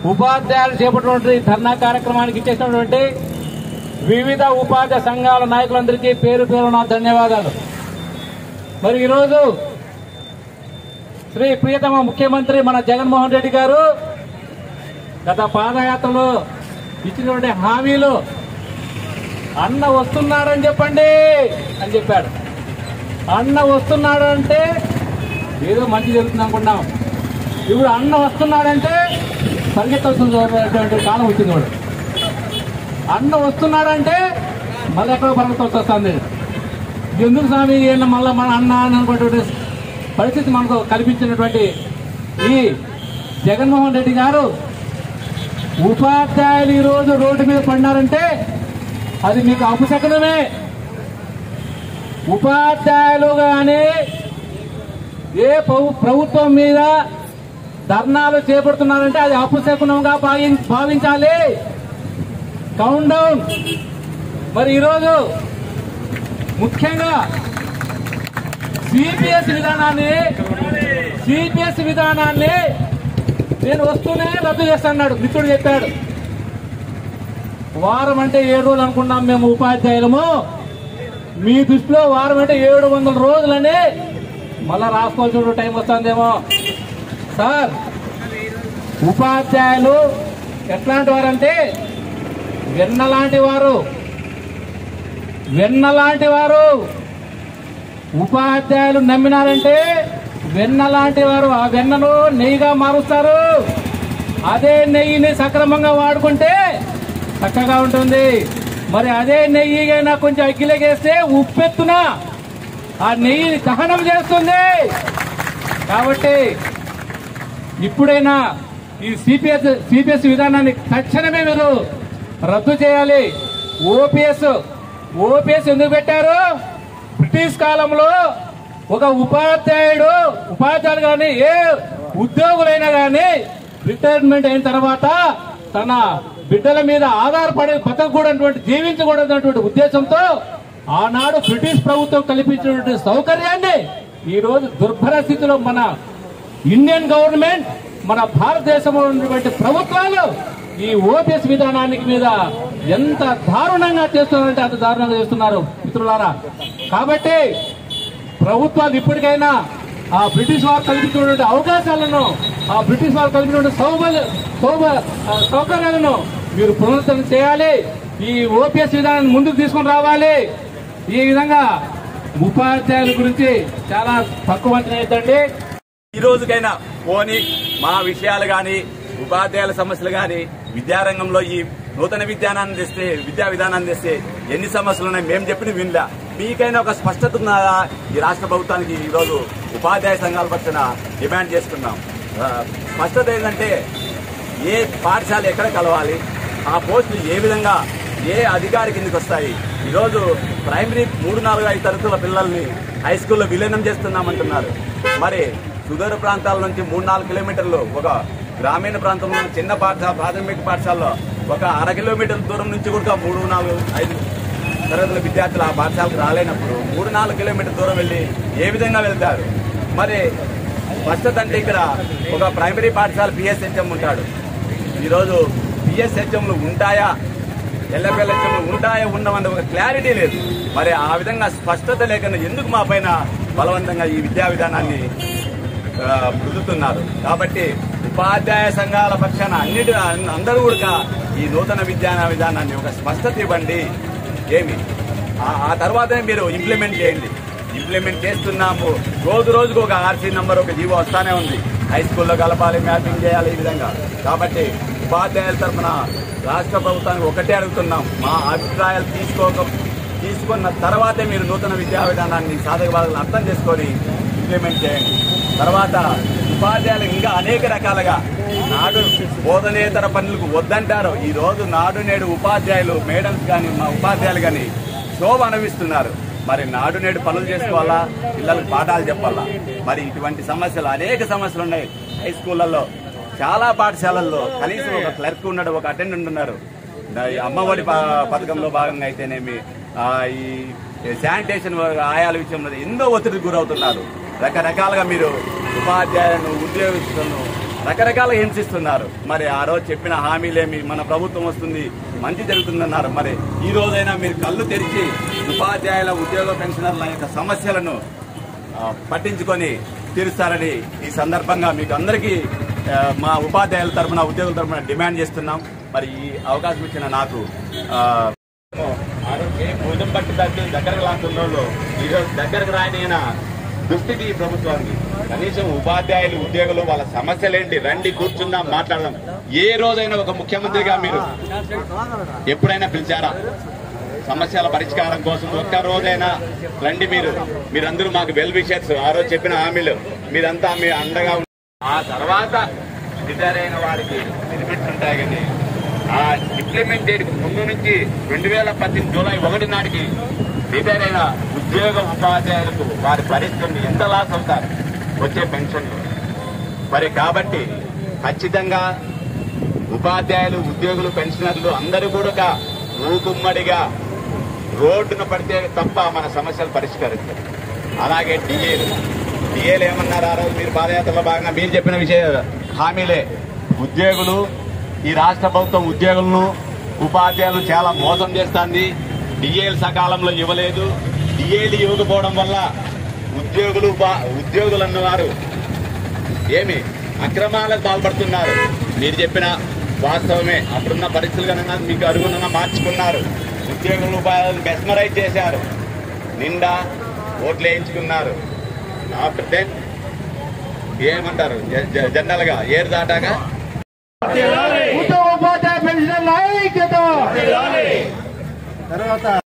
ఉపాధ్యాయులు చేపట్టినటువంటి ధర్నా కార్యక్రమానికి ఇచ్చేసినటువంటి వివిధ ఉపాధ్యాయ సంఘాల నాయకులందరికీ పేరు పేరు నా ధన్యవాదాలు మరి ఈరోజు శ్రీ ప్రియతమ ముఖ్యమంత్రి మన జగన్మోహన్ రెడ్డి గారు గత పాదయాత్రలో ఇచ్చినటువంటి హామీలు అన్న వస్తున్నాడని చెప్పండి అని చెప్పాడు అన్న వస్తున్నాడు అంటే ఏదో మంచి జరుగుతుంది అనుకున్నాం ఇప్పుడు అన్న వస్తున్నాడంటే పరిగెత్తాల్సినటువంటి కాలం వచ్చింది వాడు అన్న వస్తున్నాడంటే మళ్ళీ ఎక్కడో పరిగెత్తాల్సి వస్తుంది ఎందుకు స్వామి ఈయన మళ్ళీ మన అన్న అని అనుకునేటువంటి పరిస్థితి మనకు కల్పించినటువంటి ఈ జగన్మోహన్ రెడ్డి గారు ఉపాధ్యాయులు ఈ రోజు రోడ్డు మీద పడినారంటే అది మీకు అపశకనమే ఉపాధ్యాయులు కానీ ఏ ప్రభు- ప్రభుత్వం మీద ధర్నాలు చేపడుతున్నారంటే అది అపశకునంగా భావి- భావించాలి కౌంట్ డౌన్ మరి ఈరోజు ముఖ్యంగా సిపిఎస్ విధానాన్ని సిపిఎస్ విధానాన్ని నేను వస్తూనే రద్దు చేస్తాడు మిత్రుడు చెప్పాడు వారం అంటే ఏడు రోజులు అనుకున్నాం మేము ఉపాధ్యాయులము మీ దృష్టిలో వారం అంటే ఏడు వందల రోజులని మళ్ళా రాసుకోవాల్సిన టైం వస్తుందేమో సార్ ఉపాధ్యాయులు ఎట్లాంటి వారంటే వెన్నలాంటి వారు వెన్నలాంటి వారు ఉపాధ్యాయులు నమ్మినారంటే వెన్నలాంటి వారు ఆ వెన్నను నెయ్యిగా మారుస్తారు అదే నెయ్యిని సక్రమంగా వాడుకుంటే చక్కగా ఉంటుంది మరి అదే నెయ్యిగా కొంచెం అగ్గిలేకేస్తే ఉప్పెత్తున ఆ నెయ్యిని దహనం చేస్తుంది కాబట్టి ఇప్పుడైనా ఈ సిపిఎస్ సిపిఎస్ విధానాన్ని తక్షణమే మీరు రద్దు చేయాలి ఓపీఎస్ ఓపీఎస్ ఎందుకు పెట్టారు బ్రిటిష్ కాలంలో ఒక ఉపాధ్యాయుడు ఉపాధ్యాయులు కానీ ఏ ఉద్యోగులైనా కానీ రిటైర్మెంట్ అయిన తర్వాత తన బిడ్డల మీద ఆధారపడి బతకకూడనటువంటి జీవించకూడనటువంటి ఉద్దేశంతో ఆనాడు బ్రిటిష్ ప్రభుత్వం కల్పించినటువంటి సౌకర్యాన్ని ఈ రోజు దుర్భర స్థితిలో మన ఇండియన్ గవర్నమెంట్ మన భారతదేశంలో ఉన్నటువంటి ప్రభుత్వాలు ఈ ఓపీఎస్ విధానానికి మీద ఎంత దారుణంగా చేస్తున్నారంటే అంత దారుణంగా చేస్తున్నారు మిత్రులారా కాబట్టి ప్రభుత్వాలు ఇప్పటికైనా ఆ బ్రిటిష్ వారు కల్పించినటువంటి అవకాశాలను ఆ బ్రిటిష్ వారు కల్పించినటువంటి సౌబ సౌబ ఆ సౌకర్యాలను మీరు పునరుద్ధరణ చేయాలి ఈ ఓపీఎస్ విధానాన్ని ముందుకు తీసుకొని రావాలి ఈ విధంగా ఉపాధ్యాయుల గురించి చాలా తక్కువ అంచనా వేద్దండి ఈ రోజుకైనా పోని మా విషయాలు గాని ఉపాధ్యాయుల సమస్యలు గాని విద్యారంగంలో ఈ నూతన విధానాన్ని తెస్తే విద్యా విధానాన్ని తెస్తే ఎన్ని సమస్యలు ఉన్నాయి మేము చెప్పిన వినలా మీకైనా ఒక స్పష్టత ఉన్నదా ఈ రాష్ట్ర ప్రభుత్వానికి ఈ రోజు ఉపాధ్యాయ సంఘాల పక్షాన డిమాండ్ చేస్తున్నాం ఆ, స్పష్టత ఏంటంటే ఏ పాఠశాల ఎక్కడ కలవాలి ఆ పోస్టులు ఏ విధంగా ఏ అధికారి కిందకి వస్తాయి ఈరోజు ప్రైమరీ మూడు నాలుగు ఐదు తరగతుల పిల్లల్ని హై స్కూల్లో విలీనం చేస్తున్నామంటున్నారు మరి సుదూర ప్రాంతాల నుంచి మూడు నాలుగు కిలోమీటర్లు ఒక గ్రామీణ ప్రాంతంలో ఉన్న చిన్న పాఠశాల ప్రాథమిక పాఠశాలలో ఒక అర కిలోమీటర్ల దూరం నుంచి కూడా మూడు నాలుగు ఐదు తరగతుల విద్యార్థులు ఆ పాఠశాలకు రాలేనప్పుడు మూడు నాలుగు కిలోమీటర్ దూరం వెళ్ళి ఏ విధంగా వెళ్తారు మరి స్పష్టత అంటే ఇక్కడ ఒక ప్రైమరీ పాఠశాల పిఎస్హెచ్ఎం ఉంటాడు ఈరోజు పిఎస్హెచ్ఎంలు ఉంటాయా ఎల్ఎఫ్ఎల్హెచ్ఎంలు ఉంటాయా ఉండవన్న ఒక క్లారిటీ లేదు మరి ఆ విధంగా స్పష్టత లేకుండా ఎందుకు మా పైన బలవంతంగా ఈ విద్యా విధానాన్ని ఆ, రుద్దుతున్నారు కాబట్టి ఉపాధ్యాయ సంఘాల పక్షాన అన్నిటి అందరూ కూడా ఈ నూతన విద్యా విధానాన్ని ఒక స్పష్టత ఇవ్వండి ఏమి ఆ- ఆ తర్వాతనే మీరు ఇంప్లిమెంట్ చేయండి ఇంప్లిమెంట్ చేస్తున్నాము రోజు రోజుకు ఒక ఆర్సీ నంబర్ ఒక జీవో వస్తానే ఉంది హై స్కూల్లో కలపాలి మ్యాపింగ్ చేయాలి ఈ విధంగా కాబట్టి ఉపాధ్యాయుల తరఫున రాష్ట్ర ప్రభుత్వానికి ఒకటే అడుగుతున్నాం మా అభిప్రాయాలు తీసుకోక తీసుకున్న తర్వాతే మీరు నూతన విద్యా విధానాన్ని సాధక బాధలను అర్థం చేసుకొని ఇంప్లిమెంట్ చేయండి తర్వాత ఉపాధ్యాయులు ఇంకా అనేక రకాలుగా నాడు బోధనేతర పనులకు వద్దంటారు ఈ రోజు నాడు నేడు ఉపాధ్యాయులు మేడమ్స్ కానీ మా ఉపాధ్యాయులు కానీ శోభ అనుభవిస్తున్నారు మరి నాడు నేడు పనులు చేసుకోవాలా పిల్లలకు పాఠాలు చెప్పాలా మరి ఇటువంటి సమస్యలు అనేక సమస్యలు ఉన్నాయి హై స్కూళ్ళల్లో చాలా పాఠశాలల్లో కనీసం ఒక క్లర్క్ ఉన్నాడు ఒక అటెండెంట్ ఉన్నారు ఈ అమ్మఒడి ప- పథకంలో భాగంగా అయితేనేమి ఆ, ఈ శానిటేషన్ ఆయాల విషయంలో ఎన్నో ఒత్తిడికి గురవుతున్నారు రకరకాలుగా మీరు ఉపాధ్యాయులను ఉద్యోగస్తులను రకరకాల హింసిస్తున్నారు మరి ఆ రోజు చెప్పిన హామీలేమి మన ప్రభుత్వం వస్తుంది మంచి జరుగుతుందన్నారు మరి ఈ రోజైనా మీరు కళ్ళు తెరిచి ఉపాధ్యాయుల ఉద్యోగ పెన్షనర్ల యొక్క సమస్యలను ఆ, పట్టించుకొని తీరుస్తారని ఈ సందర్భంగా మీకు అందరికీ ఆ, మా ఉపాధ్యాయుల తరఫున ఉద్యోగుల తరఫున డిమాండ్ చేస్తున్నాం మరి ఈ అవకాశం ఇచ్చిన నాకు ఆ, ఆరోగ్య భుజం పట్టి తగ్గి దగ్గరకు లాంటి వాళ్ళు ఈరోజు దగ్గరకు రాయన దుస్థితి ఈ ప్రభుత్వానికి కనీసం ఉపాధ్యాయులు ఉద్యోగులు వాళ్ళ సమస్యలేంటి రండి కూర్చుందాం మాట్లాడదాం ఏ రోజైనా ఒక ముఖ్యమంత్రిగా మీరు ఎప్పుడైనా పిలిచారా సమస్యల పరిష్కారం కోసం ఒక్క రోజైనా రండి మీరు మీరందరూ మాకు వెల్ విషర్స్ ఆ రోజు చెప్పిన హామీలు మీరంతా మీ అండగా ఉండి ఆ తర్వాత రిటైర్ అయిన వారికి బెనిఫిట్స్ ఉంటాయి కానీ ఆ ఇంప్లిమెంట్ డేట్ ముందు నుంచి రెండు వేల పద్దెనిమిది జూలై ఒకటి నాటికి రిటైర్ అయిన ఉద్యోగ ఉపాధ్యాయులకు వారి పరిస్థితులు ఎంత లాస్ అవుతారు వచ్చే పెన్షన్లు మరి కాబట్టి ఖచ్చితంగా ఉపాధ్యాయులు ఉద్యోగులు పెన్షనర్లు అందరూ కూడా మూకుమ్మడిగా రోడ్డున పడితే తప్ప మన సమస్యలు పరిష్కరిస్తారు అలాగే డిఏలు డిఏలు ఏమన్నారు ఆ రోజు మీరు పాదయాత్రలో భాగంగా మీరు చెప్పిన విషయ హామీలే ఉద్యోగులు ఈ రాష్ట్ర ప్రభుత్వం ఉద్యోగులను ఉపాధ్యాయులు చాలా మోసం చేస్తుంది డిఏలు సకాలంలో ఇవ్వలేదు డిఏలు ఇవ్వకపోవడం వల్ల ఉద్యోగులు ఉపా- ఉద్యోగులు అన్నవారు ఏమి అక్రమాలకు పాల్పడుతున్నారు మీరు చెప్పిన వాస్తవమే అప్పుడున్న పరిస్థితులు కనుక మీకు అనుగుణంగా మార్చుకున్నారు ఉద్యోగులు మెస్మరైజ్ చేశారు నిండా ఓట్లు వేయించుకున్నారు ఆఫ్టర్ దెన్ ఏమంటారు జ- జ- జనరల్ గా ఏరు దాటాక ఉద్యోగోపాధ్యాయ పెన్షన్ ఐక్యత తర్వాత